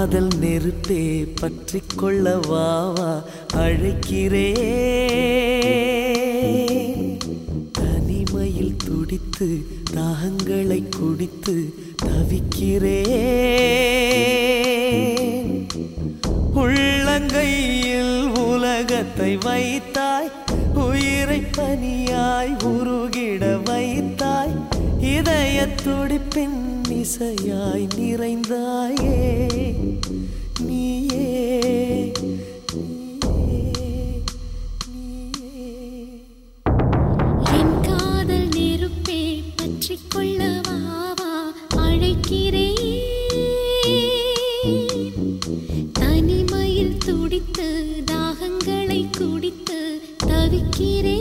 காதல் நெருப்பே பற்றி கொள்ள வாவா அழைக்கிறே தனிமையில் துடித்து தாகங்களை குடித்து தவிக்கிறே உள்ளங்கையில் உலகத்தை வைத்தாய் உயிரை பனியாய் உருகிட வைத்தாய் இதய துடிப்பின் இசையாய் நிறைந்தாயே நீயே நீயே நீயே என் காதல் நெருப்பே பற்றிக் கொள்ள வா வா அழைக்கிறேன் தனிமையில் துடித்து தாகங்களை குடித்து தவிக்கிறேன்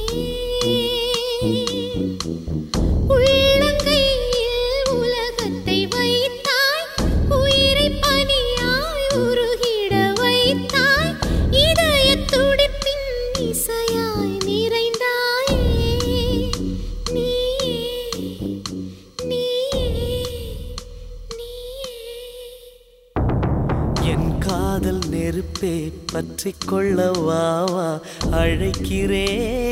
உள்ளங்கையில் உலகத்தை வைத்தாய் உயிரை பனியாய் உருகிட வைத்தாய் இதய துடிப்பின் இசையாய் நிறைந்தாயே நீயே நீயே நீயே என் காதல் நெருப்பே பற்றி கொள்ள வாவா அழைக்கிறே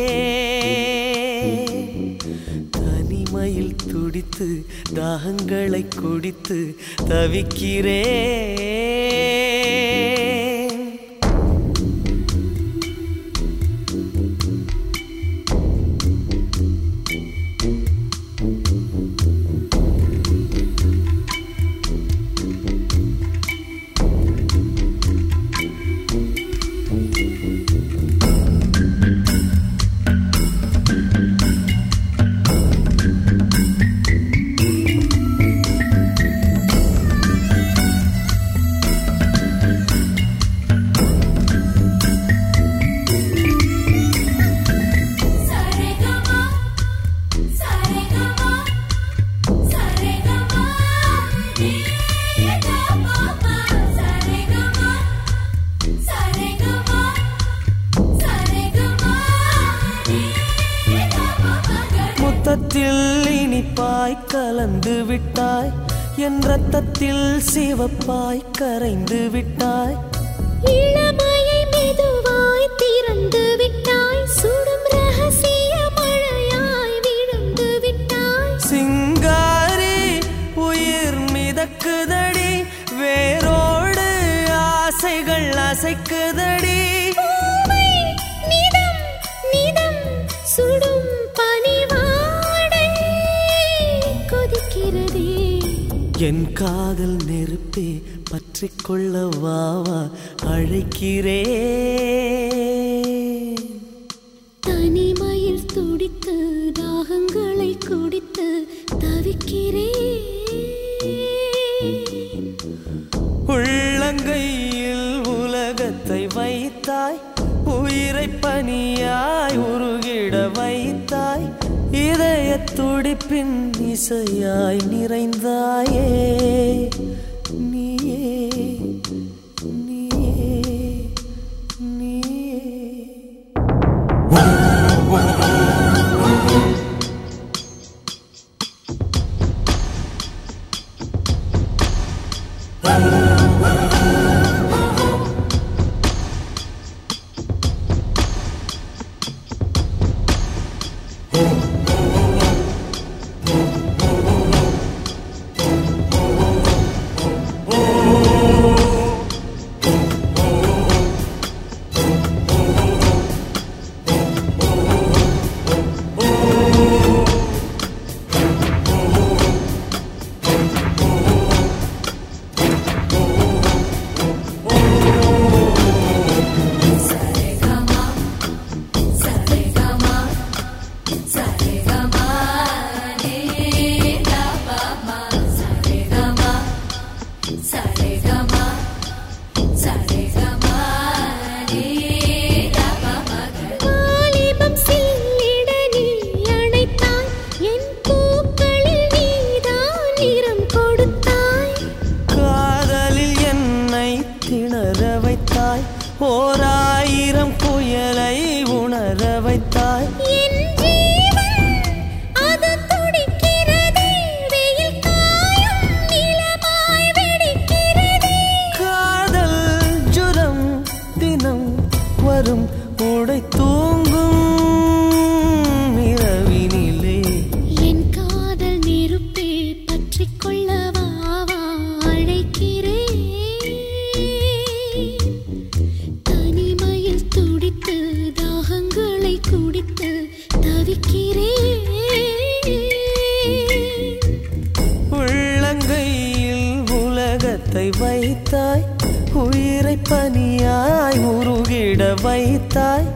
தனிமையில் துடித்து தாகங்களை குடித்து தவிக்கிறே சரேகமா சரேகமா சரேகமா நீதமா சரேகமா சரேகமா சரேகமா நீதமா முத்தத்தில் இனிப்பாய் கலந்து விட்டாய் என் ரத்தத்தில் சிவப்பாய் கரைந்து விட்டாய் இளமையை மெதுவாய் திறந்து விட்டாய் சுடும் ரகசிய மழையாய் விழுந்து விட்டாய் சிங்காரி உயிர் மிதக்குதடி வேரோடு ஆசைகள் அசைக்குதடி பூவை நிதம் நிதம் சுடும் பனிவாடை கொதிக்கிறதே என் காதல் நெருப்பே பற்றி கொள்ள வாவா அழைக்கிறே தனிமையில் துடித்து தாகங்களை குடித்து தவிக்கிறேன் உள்ளங்கையில் உலகத்தை வைத்தாய் உயிரை பனியாய் உருகிட வைத்தாய் இதய துடிப்பின் இசையாய் நிறைந்தாயே நீயே நீயே நீயே சரேகமா சரேகமா குழந்தை தூங்கும் இரவினிலே என் காதல் நெருப்பே பற்றிக் கொள்ளவா வா அழைக்கிறேன் தனிமையில் துடித்து தாகங்களை குடித்து தவிக்கிறேன் உள்ளங்கையில் உலகத்தை வைத்தாய் உயிரை பனியாய் உருகிட வைத்தாய்